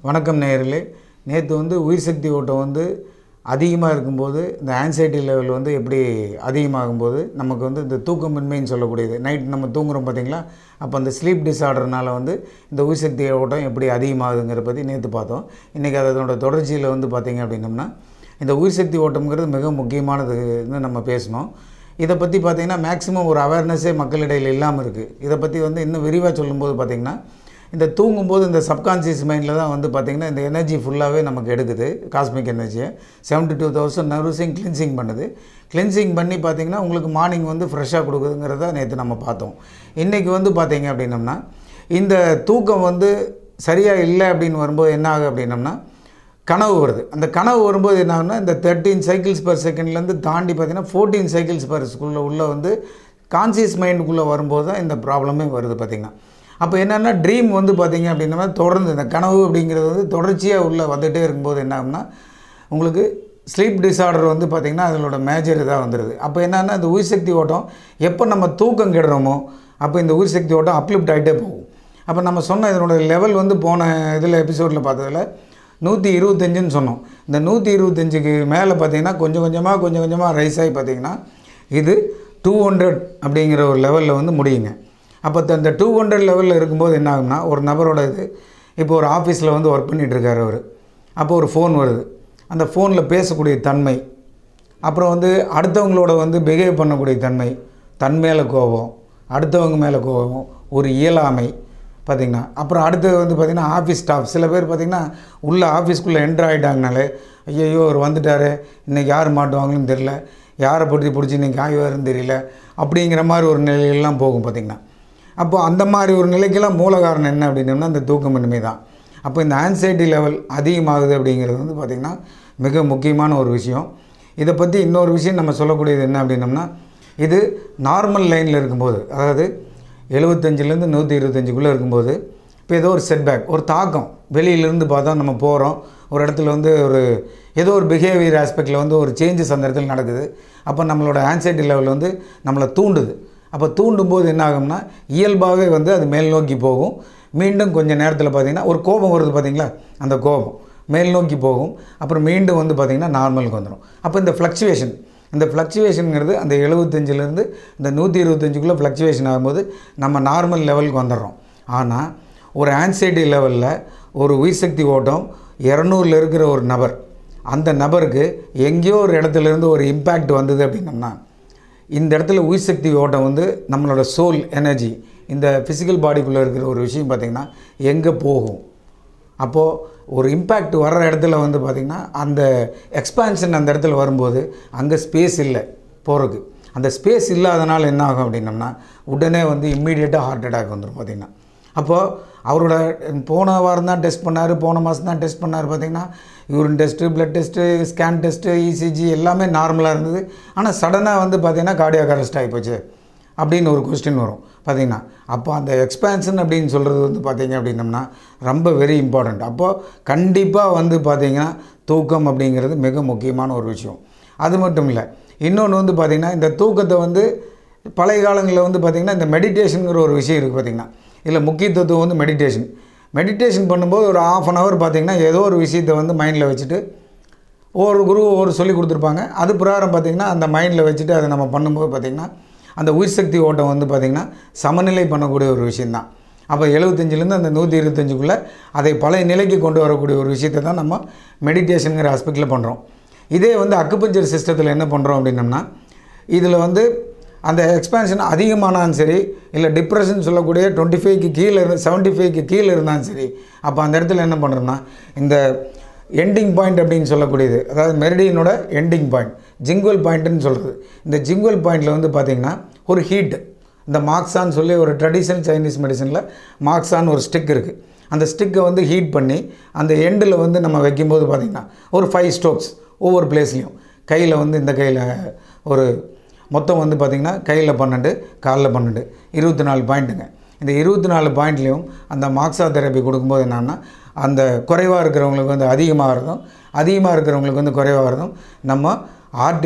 வணக்கம் நேயர்களே நேற்று வந்து உயிர் சக்தி ஓட்டம் வந்து அதிகமாக இருக்கும்போது இந்த ஆன்சைட்டி லெவல் வந்து எப்படி அதிகமாகும்போது நமக்கு வந்து இந்த தூக்கமின்மைன்னு சொல்லக்கூடியது நைட் நம்ம தூங்குறோம் பார்த்தீங்களா அப்போ அந்த ஸ்லீப் டிஸார்டர்னால வந்து இந்த உயிர் சக்தி ஓட்டம் எப்படி அதிகமாகுதுங்கிற பற்றி நேற்று பார்த்தோம் இன்றைக்கி அதனோட தொடர்ச்சியில் வந்து பார்த்திங்க அப்படின்னம்னா இந்த உயிர் சக்தி ஓட்டம்ங்கிறது மிக முக்கியமானதுன்னு நம்ம பேசணும் இதை பற்றி பார்த்திங்கன்னா மேக்ஸிமம் ஒரு அவேர்னஸே மக்களிடையில் இல்லாமல் இருக்குது இதை பற்றி வந்து இன்னும் விரிவாக சொல்லும்போது பார்த்திங்கன்னா இந்த தூங்கும்போது இந்த சப்கான்சியஸ் மைண்டில் தான் வந்து பார்த்திங்கன்னா இந்த எனர்ஜி ஃபுல்லாகவே நமக்கு எடுக்குது காஸ்மிக் எனர்ஜியை செவன்ட்டி டூ தௌசண்ட் நர்வஸையும் கிளென்சிங் பண்ணுது கிளென்சிங் பண்ணி பார்த்திங்கன்னா உங்களுக்கு மார்னிங் வந்து ஃப்ரெஷ்ஷாக கொடுக்குதுங்கிறத நேற்று நம்ம பார்த்தோம் இன்றைக்கி வந்து பார்த்திங்க அப்படின்னம்னா இந்த தூக்கம் வந்து சரியாக இல்லை அப்படின்னு வரும்போது என்ன ஆகுது அப்படின்னம்னா கனவு வருது அந்த கனவு வரும்போது என்ன ஆகுனா இந்த தேர்ட்டீன் சைக்கிள்ஸ் பர் செகண்ட்லேருந்து தாண்டி பார்த்தீங்கன்னா ஃபோர்டீன் சைக்கிள்ஸ் பர் ஸ்கூலில் உள்ள வந்து கான்சியஸ் மைண்டுக்குள்ளே வரும்போது தான் இந்த ப்ராப்ளமே வருது பார்த்திங்கன்னா அப்போ என்னென்னா ட்ரீம் வந்து பார்த்திங்க அப்படின்னா தொடர்ந்து இந்த கனவு அப்படிங்கிறது வந்து தொடர்ச்சியாக உள்ளே வந்துகிட்டே இருக்கும்போது என்ன ஆகும்னா உங்களுக்கு ஸ்லீப் டிஸார்டர் வந்து பார்த்திங்கன்னா அதனோட மேஜர் இதாக வந்துடுது அப்போ என்னென்னா இந்த உயிர் சக்தி ஓட்டம் எப்போ நம்ம தூக்கம் கெடுறோமோ அப்போ இந்த உயிர் சக்தி ஓட்டம் அப்லிப்ட் ஆகிட்டே போகும் அப்போ நம்ம சொன்ன இதனோட லெவல் வந்து போன இதில் எபிசோடில் பார்த்ததில் நூற்றி இருபத்தஞ்சுன்னு சொன்னோம் இந்த நூற்றி இருபத்தஞ்சுக்கு மேலே பார்த்தீங்கன்னா கொஞ்சம் கொஞ்சமாக கொஞ்சம் கொஞ்சமாக ரைஸ் ஆகி பார்த்தீங்கன்னா இது டூ ஹண்ட்ரட் அப்படிங்கிற ஒரு லெவலில் வந்து முடியுங்க அப்போ இந்த டூ ஹண்ட்ரட் லெவலில் இருக்கும்போது என்ன ஆகும்னா ஒரு நபரோட இது இப்போ ஒரு ஆஃபீஸில் வந்து ஒர்க் பண்ணிகிட்டு இருக்காரு அவர் அப்போ ஒரு ஃபோன் வருது அந்த ஃபோனில் பேசக்கூடிய தன்மை அப்புறம் வந்து அடுத்தவங்களோட வந்து பிஹேவ் பண்ணக்கூடிய தன்மை தன் மேலே கோபம் அடுத்தவங்க மேலே கோபம் ஒரு இயலாமை பார்த்திங்கன்னா அப்புறம் அடுத்தது வந்து பார்த்திங்கன்னா ஆஃபீஸ் ஸ்டாஃப் சில பேர் பார்த்திங்கன்னா உள்ள ஆஃபீஸ்க்குள்ளே என்ட்ரு ஆகிட்டாங்கனாலே ஐயோ அவர் வந்துட்டார் இன்றைக்கி யார் மாட்டுவாங்கன்னு தெரில யாரை பிடிச்சி பிடிச்சி இன்றைக்கி ஆய்வாருன்னு தெரியல அப்படிங்கிற மாதிரி ஒரு நிலையெல்லாம் போகும் பார்த்திங்கன்னா அப்போ அந்த மாதிரி ஒரு நிலைக்கெல்லாம் மூல காரணம் என்ன அப்படின்னம்னா இந்த தூக்கமின்மை தான் அப்போ இந்த ஆன்சைட்டி லெவல் அதிகமாகுது அப்படிங்கிறது வந்து பார்த்திங்கன்னா மிக முக்கியமான ஒரு விஷயம் இதை பற்றி இன்னொரு விஷயம் நம்ம சொல்லக்கூடியது என்ன அப்படின்னம்னா இது நார்மல் லைனில் இருக்கும்போது அதாவது எழுபத்தஞ்சிலேருந்து நூற்றி இருபத்தஞ்சுக்குள்ளே இருக்கும்போது இப்போ ஏதோ ஒரு செட்பேக் ஒரு தாக்கம் வெளியிலேருந்து பார்த்தா நம்ம போகிறோம் ஒரு இடத்துல வந்து ஒரு ஏதோ ஒரு பிஹேவியர் ஆஸ்பெக்டில் வந்து ஒரு சேஞ்சஸ் அந்த இடத்துல நடக்குது அப்போ நம்மளோட ஆன்சைட்டி லெவல் வந்து நம்மளை தூண்டுது அப்போ தூண்டும் போது என்ன ஆகும்னா இயல்பாகவே வந்து அது மேல் நோக்கி போகும் மீண்டும் கொஞ்சம் நேரத்தில் பார்த்திங்கன்னா ஒரு கோபம் வருது பார்த்திங்களா அந்த கோபம் மேல் நோக்கி போகும் அப்புறம் மீண்டும் வந்து பார்த்திங்கன்னா நார்மலுக்கு வந்துடும் அப்போ இந்த ஃப்ளக்சுவேஷன் இந்த ஃப்ளக்சுவேஷனுங்கிறது அந்த எழுபத்தஞ்சிலேருந்து இந்த நூற்றி இருபத்தஞ்சுக்குள்ளே ஃப்ளக்சுவேஷன் ஆகும்போது நம்ம நார்மல் லெவலுக்கு வந்துடுறோம் ஆனால் ஒரு ஆன்சைட்டி லெவலில் ஒரு உயிர்சக்தி ஓட்டம் இரநூறுல இருக்கிற ஒரு நபர் அந்த நபருக்கு எங்கேயோ ஒரு இடத்துலேருந்து ஒரு இம்பேக்ட் வந்தது அப்படின்னம்னா இந்த இடத்துல உயிர் சக்தி ஓட்டம் வந்து நம்மளோட சோல் எனர்ஜி இந்த ஃபிசிக்கல் பாடிக்குள்ளே இருக்கிற ஒரு விஷயம் பார்த்திங்கன்னா எங்கே போகும் அப்போது ஒரு இம்பேக்ட் வர்ற இடத்துல வந்து பார்த்திங்கன்னா அந்த எக்ஸ்பான்ஷன் அந்த இடத்துல வரும்போது அங்கே ஸ்பேஸ் இல்லை போகிறதுக்கு அந்த ஸ்பேஸ் இல்லாதனால என்ன ஆகும் அப்படின்னம்னா உடனே வந்து இம்மீடியட்டாக ஹார்ட் அட்டாக் வந்துடும் பார்த்திங்கன்னா அப்போது அவரோட போன வாரம் தான் டெஸ்ட் பண்ணார் போன மாதம் தான் டெஸ்ட் பண்ணார் பார்த்திங்கன்னா urine test blood test scan test ECG எல்லாமே நார்மலாக இருந்தது ஆனால் சடனாக வந்து பார்த்திங்கன்னா கார்டியாக் அரெஸ்ட் ஆகிப்போச்சு அப்படின்னு ஒரு கொஸ்டின் வரும் பார்த்திங்கன்னா அப்போ அந்த எக்ஸ்பேன்ஷன் அப்படின்னு சொல்கிறது வந்து பார்த்திங்க அப்படின்னம்னா ரொம்ப வெரி இம்பார்ட்டண்ட் அப்போது கண்டிப்பாக வந்து பார்த்திங்கன்னா தூக்கம் அப்படிங்கிறது மிக முக்கியமான ஒரு விஷயம் அது மட்டும் இல்லை இன்னொன்று வந்து பார்த்திங்கன்னா இந்த தூக்கத்தை வந்து பழைய காலங்களில் வந்து பார்த்திங்கன்னா இந்த மெடிடேஷனுங்கிற ஒரு விஷயம் இருக்குது பார்த்திங்கன்னா இதில் முக்கியத்துவம் வந்து மெடிடேஷன் மெடிடேஷன் பண்ணும்போது ஒரு ஆஃப் அன் ஹவர் பார்த்திங்கன்னா ஏதோ ஒரு விஷயத்தை வந்து மைண்டில் வச்சுட்டு ஒவ்வொரு குரு ஒவ்வொரு சொல்லி கொடுத்துருப்பாங்க அது பிரகாரம் பார்த்திங்கன்னா அந்த மைண்டில் வச்சுட்டு அதை நம்ம பண்ணும்போது பார்த்திங்கன்னா அந்த உயிர் சக்தி ஓட்டம் வந்து பார்த்திங்கன்னா சமநிலை பண்ணக்கூடிய ஒரு விஷயந்தான் அப்போ எழுபத்தஞ்சிலேருந்து அந்த நூற்றி இருபத்தஞ்சுக்குள்ளே அதை பழைய நிலைக்கு கொண்டு வரக்கூடிய ஒரு விஷயத்தை தான் நம்ம மெடிடேஷனுங்கிற ஆஸ்பெக்டில் பண்ணுறோம் இதே வந்து அக்குபஞ்சர் சிஸ்டத்தில் என்ன பண்ணுறோம் அப்படின்னம்னா இதில் வந்து அந்த எக்ஸ்பேன்ஷன் அதிகமானாலும் சரி இல்லை டிப்ரெஷன் சொல்லக்கூடிய டுவெண்ட்டி ஃபைவ்க்கு கீழே இருந்து செவன்ட்டி ஃபைவ்க்கு கீழே இருந்தாலும் சரி அப்போ அந்த இடத்துல என்ன பண்ணுறோம்னா இந்த எண்டிங் பாயிண்ட் அப்படின்னு சொல்லக்கூடியது அதாவது மெரிடியனோட எண்டிங் பாயிண்ட் ஜிங்குவல் பாயிண்ட்டுன்னு சொல்கிறது இந்த ஜிங்குவல் பாயிண்டில் வந்து பார்த்திங்கன்னா ஒரு ஹீட் இந்த மார்க்ஸான்னு சொல்லி ஒரு ட்ரெடிஷ்னல் சைனீஸ் மெடிசனில் மார்க்ஸான்னு ஒரு ஸ்டிக் இருக்குது அந்த ஸ்டிக்கை வந்து ஹீட் பண்ணி அந்த எண்டில் வந்து நம்ம வைக்கும்போது பார்த்திங்கன்னா ஒரு ஃபைவ் ஸ்ட்ரோக்ஸ் ஒவ்வொரு பிளேஸ்லேயும் கையில் வந்து இந்த கையில் ஒரு மொத்தம் வந்து பார்த்திங்கன்னா கையில் பன்னெண்டு காலில் பன்னெண்டு இருபத்தி நாலு பாயிண்ட்டுங்க இந்த இருபத்தி நாலு பாயிண்ட்லேயும் அந்த மாக்ஸா தெரப்பி கொடுக்கும்போது என்னென்னா அந்த குறைவாக இருக்கிறவங்களுக்கு வந்து அதிகமாகிறதும் அதிகமாக இருக்கிறவங்களுக்கு வந்து குறைவாகிறதும் நம்ம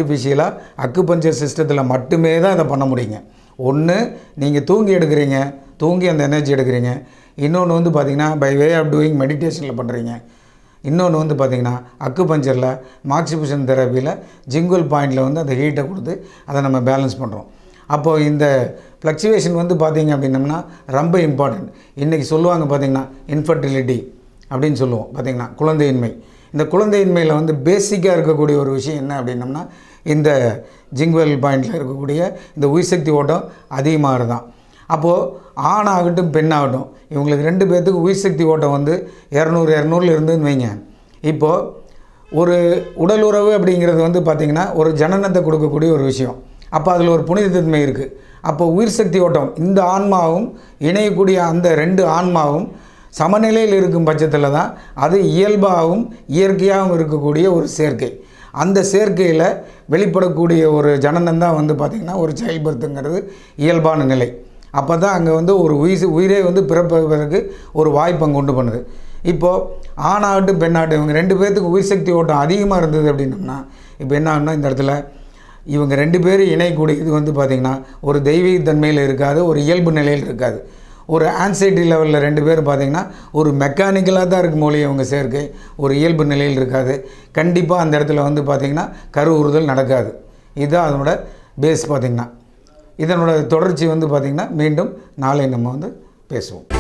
ஆர்டிஃபிஷியலாக அக்குபஞ்சர் சிஸ்டத்தில் மட்டுமே தான் இதை பண்ண முடியுங்க ஒன்று நீங்கள் தூங்கி எடுக்கிறீங்க தூங்கி அந்த எனர்ஜி எடுக்கிறீங்க இன்னொன்று வந்து பார்த்திங்கன்னா பை வே ஆஃப் டூயிங் மெடிடேஷனில் பண்ணுறீங்க இன்னொன்று வந்து பார்த்திங்கன்னா அக்கு பஞ்சரில் மாக்சிபுஷன் தெரப்பியில் ஜிங்குவல் பாயிண்டில் வந்து அந்த ஹீட்டை கொடுத்து அதை நம்ம பேலன்ஸ் பண்ணுறோம் அப்போது இந்த ஃப்ளக்சுவேஷன் வந்து பார்த்திங்க அப்படின்னம்னா ரொம்ப இம்பார்ட்டன்ட் இன்றைக்கி சொல்லுவாங்க பார்த்திங்கன்னா இன்ஃபர்டிலிட்டி அப்படின்னு சொல்லுவோம் பார்த்திங்கன்னா குழந்தையின்மை இந்த குழந்தையின்மையில் வந்து பேசிக்காக இருக்கக்கூடிய ஒரு விஷயம் என்ன அப்படின்னம்னா இந்த ஜிங்குவல் பாயிண்டில் இருக்கக்கூடிய இந்த உயிர்சக்தி ஓட்டம் அதிகமாகிறது தான் அப்போது ஆணாகட்டும் பெண்ணாகட்டும் இவங்களுக்கு ரெண்டு பேர்த்துக்கு உயிர்சக்தி ஓட்டம் வந்து இரநூறு இரநூறுல இருந்துன்னு வைங்க இப்போது ஒரு உடல் உறவு அப்படிங்கிறது வந்து பார்த்திங்கன்னா ஒரு ஜனனத்தை கொடுக்கக்கூடிய ஒரு விஷயம் அப்போ அதில் ஒரு புனிதத்தன்மை இருக்குது அப்போ உயிர் சக்தி ஓட்டம் இந்த ஆன்மாவும் இணையக்கூடிய அந்த ரெண்டு ஆன்மாவும் சமநிலையில் இருக்கும் பட்சத்தில் தான் அது இயல்பாகவும் இயற்கையாகவும் இருக்கக்கூடிய ஒரு சேர்க்கை அந்த சேர்க்கையில் வெளிப்படக்கூடிய ஒரு ஜனனம் தான் வந்து பார்த்திங்கன்னா ஒரு சைல்ட் பர்த்துங்கிறது இயல்பான நிலை அப்போ தான் அங்கே வந்து ஒரு உயிர் உயிரே வந்து பிறப்பதற்கு ஒரு வாய்ப்பை அங்கே உண்டு பண்ணுது இப்போது ஆணாகட்டும் பெண்ணாகட்டும் இவங்க ரெண்டு பேர்த்துக்கு உயிர் சக்தி ஓட்டம் அதிகமாக இருந்தது அப்படின்னம்னா இப்போ என்ன ஆகுனா இந்த இடத்துல இவங்க ரெண்டு பேரும் இணைக்கூடியது வந்து பார்த்திங்கன்னா ஒரு தெய்வீக தன்மையில் இருக்காது ஒரு இயல்பு நிலையில் இருக்காது ஒரு ஆன்சைட்டி லெவலில் ரெண்டு பேரும் பார்த்திங்கன்னா ஒரு மெக்கானிக்கலாக தான் இருக்கும் மொழி அவங்க சேர்க்கை ஒரு இயல்பு நிலையில் இருக்காது கண்டிப்பாக அந்த இடத்துல வந்து பார்த்திங்கன்னா கரு உறுதல் நடக்காது இதுதான் அதனோட பேஸ் பார்த்திங்கன்னா இதனோட தொடர்ச்சி வந்து பார்த்திங்கன்னா மீண்டும் நாளை நம்ம வந்து பேசுவோம்